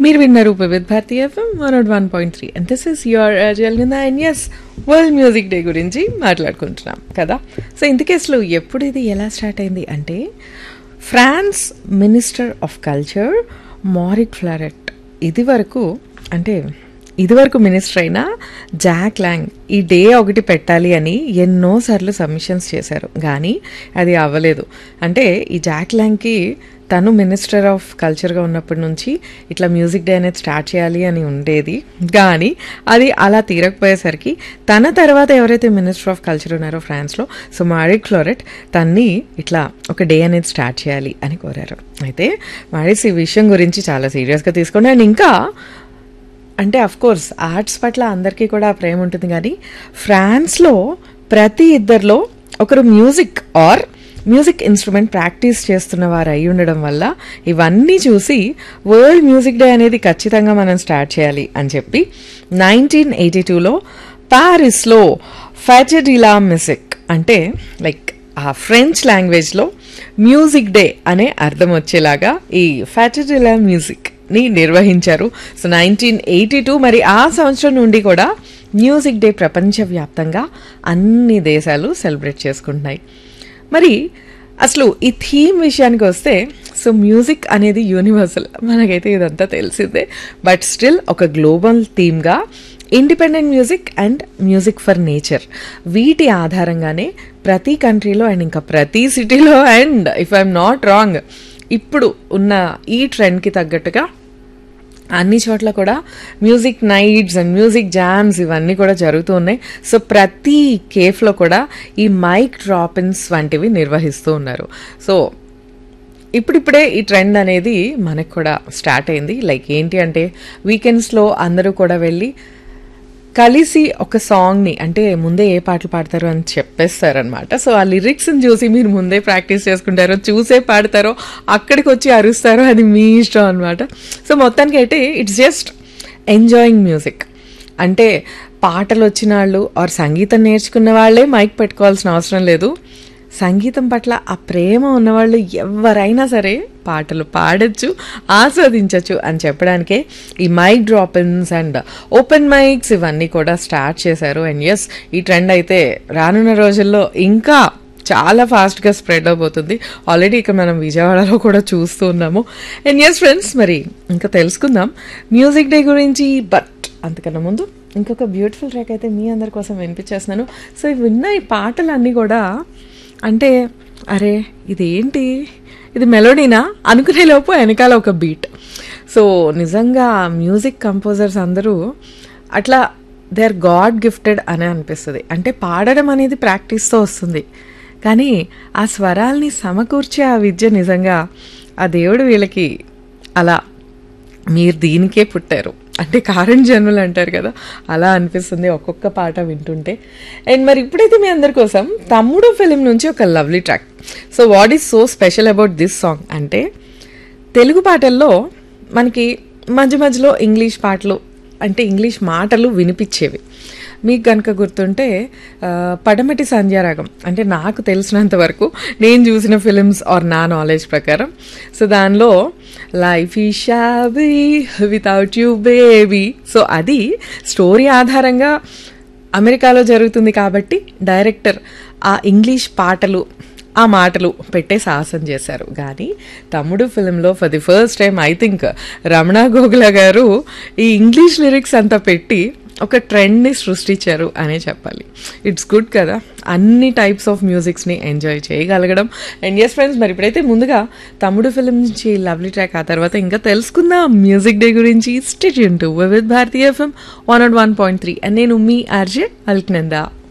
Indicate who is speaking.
Speaker 1: మీరు విన్నారు with Bharati F M one not one point three and this is your జల్గిందా and yes world music day గురించి మాట్లాడుకుంటున్నాం కదా సో ఇంతకీ అసలు ఎప్పుడు ఇది ఎలా స్టార్ట్ అయింది అంటే France minister of culture Maurice Fleuret ఇది వరకు అంటే ఇదివరకు మినిస్టర్ అయిన జాక్ లాంగ్ ఈ డే ఒకటి పెట్టాలి అని ఎన్నోసార్లు సబ్మిషన్స్ చేశారు కానీ అది అవ్వలేదు అంటే ఈ జాక్ లాంగ్కి తను మినిస్టర్ ఆఫ్ కల్చర్గా ఉన్నప్పటి నుంచి ఇట్లా మ్యూజిక్ డే అనేది స్టార్ట్ చేయాలి అని ఉండేది కానీ అది అలా తీరకపోయేసరికి తన తర్వాత ఎవరైతే మినిస్టర్ ఆఫ్ కల్చర్ ఉన్నారో ఫ్రాన్స్లో సో మారిక్ ఫ్లోరెట్ తన్ని ఇట్లా ఒక డే అనేది స్టార్ట్ చేయాలి అని కోరారు అయితే మారిస్ ఈ విషయం గురించి చాలా సీరియస్గా తీసుకోండి అండ్ ఇంకా అంటే అఫ్ కోర్స్ ఆర్ట్స్ పట్ల అందరికీ కూడా ప్రేమ ఉంటుంది కానీ ఫ్రాన్స్లో ప్రతి ఇద్దరిలో ఒకరు music or music instrument practice చేస్తున్న వారు అయి ఉండడం వల్ల ఇవన్నీ చూసి వరల్డ్ మ్యూజిక్ డే అనేది ఖచ్చితంగా మనం స్టార్ట్ చేయాలి అని చెప్పి నైన్టీన్ ఎయిటీ టూలో ప్యారిస్లో ఫ్యాచడిలా మ్యూజిక్ అంటే లైక్ ఆ ఫ్రెంచ్ లాంగ్వేజ్లో మ్యూజిక్ డే అనే అర్థం వచ్చేలాగా ఈ ఫ్యాచడిలా మ్యూజిక్ ని నిర్వహించారు సో నైన్టీన్ ఎయిటీ టూ మరి ఆ సంవత్సరం నుండి కూడా మ్యూజిక్ డే ప్రపంచవ్యాప్తంగా అన్ని దేశాలు సెలబ్రేట్ చేసుకుంటున్నాయి మరి అసలు ఈ థీమ్ విషయానికి వస్తే సో మ్యూజిక్ అనేది యూనివర్సల్ మనకైతే ఇదంతా తెలిసిందే బట్ స్టిల్ ఒక గ్లోబల్ థీమ్గా independent music and music for nature వీటి ఆధారంగానే ప్రతి కంట్రీలో అండ్ ఇంకా ప్రతి సిటీలో and if I'm not wrong ఇప్పుడు ఉన్న ఈ ట్రెండ్కి తగ్గట్టుగా అన్ని చోట్ల కూడా music nights and music jams ఇవన్నీ కూడా జరుగుతూ ఉన్నాయి సో ప్రతి కేఫ్లో కూడా ఈ మైక్ డ్రాపిన్స్ వంటివి నిర్వహిస్తూ ఉన్నారు సో ఇప్పుడిప్పుడే ఈ ట్రెండ్ అనేది మనకు కూడా స్టార్ట్ అయింది లైక్ ఏంటి అంటే వీకెండ్స్లో అందరూ కూడా వెళ్ళి కలిసి ఒక సాంగ్ని అంటే ముందే ఏ పాటలు పాడతారో అని చెప్పేస్తారనమాట సో ఆ లిరిక్స్ని చూసి మీరు ముందే ప్రాక్టీస్ చేసుకుంటారో చూసే పాడతారో అక్కడికి వచ్చి అరుస్తారో అది మీ ఇష్టం అనమాట సో మొత్తానికి అయితే ఇట్స్ జస్ట్ ఎంజాయింగ్ మ్యూజిక్ అంటే పాటలు వచ్చిన వాళ్ళు ఆర్ సంగీతం నేర్చుకున్న వాళ్ళే మైక్ పెట్టుకోవాల్సిన అవసరం లేదు సంగీతం పట్ల ఆ ప్రేమ ఉన్నవాళ్ళు ఎవరైనా సరే పాటలు పాడచ్చు ఆస్వాదించవచ్చు అని చెప్పడానికే ఈ mic drop ins and open mics ఇవన్నీ కూడా స్టార్ట్ చేశారు అండ్ ఎస్ ఈ ట్రెండ్ అయితే రానున్న రోజుల్లో ఇంకా చాలా ఫాస్ట్గా స్ప్రెడ్ అవబోతుంది ఆల్రెడీ ఇక్కడ మనం విజయవాడలో కూడా చూస్తూ ఉన్నాము అండ్ ఎస్ ఫ్రెండ్స్ మరి ఇంకా తెలుసుకుందాం మ్యూజిక్ డే గురించి బట్ అంతకన్నా ముందు ఇంకొక బ్యూటిఫుల్ ట్రాక్ అయితే మీ అందరి కోసం వినిపించేస్తున్నాను సో ఇవి విన్న ఈ పాటలన్నీ కూడా అంటే అరే ఇదేంటి ఇది మెలోడీనా అనుకునే లోపు వెనకాల ఒక బీట్ సో నిజంగా మ్యూజిక్ కంపోజర్స్ అందరూ అట్లా దే ఆర్ గాడ్ గిఫ్టెడ్ అని అనిపిస్తుంది అంటే పాడడం అనేది ప్రాక్టీస్తో వస్తుంది కానీ ఆ స్వరాల్ని సమకూర్చే ఆ విద్య నిజంగా ఆ దేవుడు వీళ్ళకి అలా మీరు దీనికే పుట్టారు అంటే కారణ్ జన్మలు అంటారు కదా అలా అనిపిస్తుంది ఒక్కొక్క పాట వింటుంటే అండ్ మరి ఇప్పుడైతే మీ అందరి కోసం తమ్ముడు ఫిలిం నుంచి ఒక lovely track so what is so special about this song అంటే తెలుగు పాటల్లో మనకి మధ్య మధ్యలో ఇంగ్లీష్ పాటలు అంటే ఇంగ్లీష్ మాటలు వినిపించేవి మీకు కనుక గుర్తుంటే పడమటి సంధ్యారాగం అంటే నాకు తెలిసినంత వరకు నేను చూసిన ఫిలిమ్స్ ఆర్ నా నాలెడ్జ్ ప్రకారం సో దానిలో లైఫ్ ఈ షాబీ వితౌట్ యూ బేబీ సో అది స్టోరీ ఆధారంగా అమెరికాలో జరుగుతుంది కాబట్టి డైరెక్టర్ ఆ ఇంగ్లీష్ పాటలు ఆ మాటలు పెట్టే సాహసం చేశారు కానీ తమ్ముడు ఫిలింలో for the first time I think Ramana Gogula garu ఈ ఇంగ్లీష్ లిరిక్స్ అంతా పెట్టి ఒక ట్రెండ్ని సృష్టించారు అనే చెప్పాలి ఇట్స్ గుడ్ కదా అన్ని టైప్స్ ఆఫ్ మ్యూజిక్స్ని ఎంజాయ్ చేయగలగడం అండ్ ఎస్ ఫ్రెండ్స్ మరి ఇప్పుడైతే ముందుగా తమ్ముడు ఫిలిం నుంచి లవ్లీ ట్రాక్ ఆ తర్వాత ఇంకా తెలుసుకుందాం మ్యూజిక్ డే గురించి స్టేట్ టు విత్ భారతీయ FM one not one point three and నేను మీ ఆర్జే అల్క్నందా